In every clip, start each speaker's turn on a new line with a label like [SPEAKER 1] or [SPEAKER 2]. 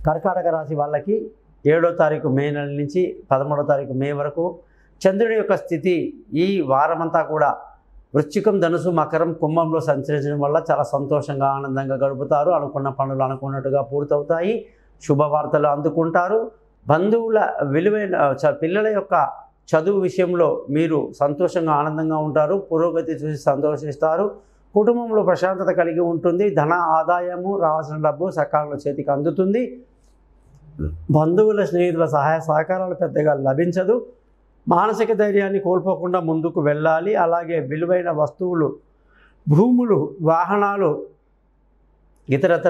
[SPEAKER 1] కర్కాటక రాశి వాళ్ళకి ఏడో తారీఖు మే నెల నుంచి పదమూడో తారీఖు మే వరకు చంద్రుడి యొక్క స్థితి ఈ వారమంతా కూడా వృశ్చికం ధనుసు మకరం కుంభంలో సంచరించడం వల్ల చాలా సంతోషంగా ఆనందంగా గడుపుతారు అనుకున్న పనులు అనుకున్నట్టుగా పూర్తవుతాయి శుభవార్తలు అందుకుంటారు బంధువుల విలువైన చ- పిల్లల యొక్క చదువు విషయంలో మీరు సంతోషంగా ఆనందంగా ఉంటారు పురోగతి చూసి సంతోషిస్తారు కుటుంబంలో ప్రశాంతత కలిగి ఉంటుంది ధన ఆదాయము రావాల్సిన డబ్బు సకాలంలో చేతికి అందుతుంది బంధువుల స్నేహితుల సహాయ సహకారాలు పెద్దగా లభించదు మానసిక ధైర్యాన్ని కోల్పోకుండా ముందుకు వెళ్ళాలి అలాగే విలువైన వస్తువులు భూములు వాహనాలు ఇతరతర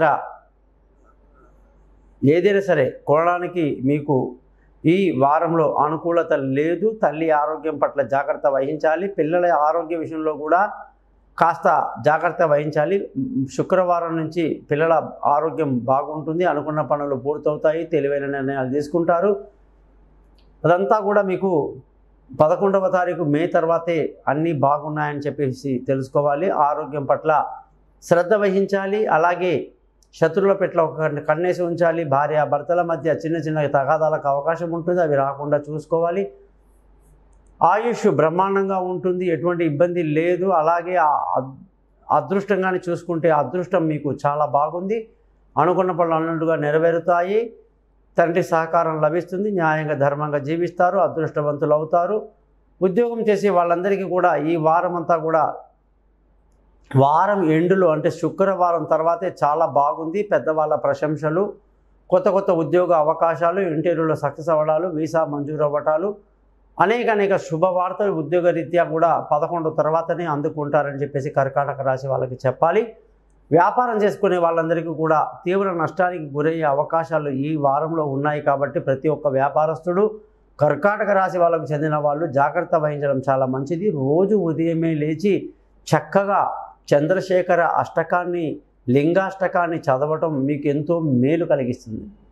[SPEAKER 1] ఏదైనా సరే కొనడానికి మీకు ఈ వారంలో అనుకూలత లేదు తల్లి ఆరోగ్యం పట్ల జాగ్రత్త వహించాలి పిల్లల ఆరోగ్య విషయంలో కూడా కాస్త జాగ్రత్త వహించాలి శుక్రవారం నుంచి పిల్లల ఆరోగ్యం బాగుంటుంది అనుకున్న పనులు పూర్తవుతాయి తెలివైన నిర్ణయాలు తీసుకుంటారు అదంతా కూడా మీకు పదకొండవ తారీఖు మే తర్వాతే అన్నీ బాగున్నాయని చెప్పేసి తెలుసుకోవాలి ఆరోగ్యం పట్ల శ్రద్ధ వహించాలి అలాగే శత్రువుల పెట్ల ఒక కన్ను- కన్నేసి ఉంచాలి భార్య భర్తల మధ్య చిన్న చిన్న తగాదాలకు అవకాశం ఉంటుంది అవి రాకుండా చూసుకోవాలి ఆయుష్ బ్రహ్మాండంగా ఉంటుంది ఎటువంటి ఇబ్బంది లేదు అలాగే ఆ అద్- అదృష్టంగానే చూసుకుంటే అదృష్టం మీకు చాలా బాగుంది అనుకున్న పనులు అన్నట్టుగా నెరవేరుతాయి తండ్రి సహకారం లభిస్తుంది న్యాయంగా ధర్మంగా జీవిస్తారు అదృష్టవంతులు అవుతారు ఉద్యోగం చేసే వాళ్ళందరికీ కూడా ఈ వారం అంతా కూడా వారం ఎండులో అంటే శుక్రవారం తర్వాతే చాలా బాగుంది పెద్దవాళ్ళ ప్రశంసలు కొత్త కొత్త ఉద్యోగ అవకాశాలు ఇంటర్వ్యూలో సక్సెస్ అవ్వడాలు వీసా మంజూరు అవ్వటాలు అనేక అనేక శుభవార్తలు ఉద్యోగరీత్యా కూడా పదకొండు తర్వాతనే అందుకుంటారని చెప్పేసి కర్కాటక రాశి వాళ్ళకి చెప్పాలి వ్యాపారం చేసుకునే వాళ్ళందరికీ కూడా తీవ్ర నష్టానికి గురయ్యే అవకాశాలు ఈ వారంలో ఉన్నాయి కాబట్టి ప్రతి ఒక్క వ్యాపారస్తుడు కర్కాటక రాశి వాళ్ళకు చెందిన వాళ్ళు జాగ్రత్త వహించడం చాలా మంచిది రోజు ఉదయమే లేచి చక్కగా చంద్రశేఖర అష్టకాన్ని లింగాష్టకాన్ని చదవటం మీకు ఎంతో మేలు కలిగిస్తుంది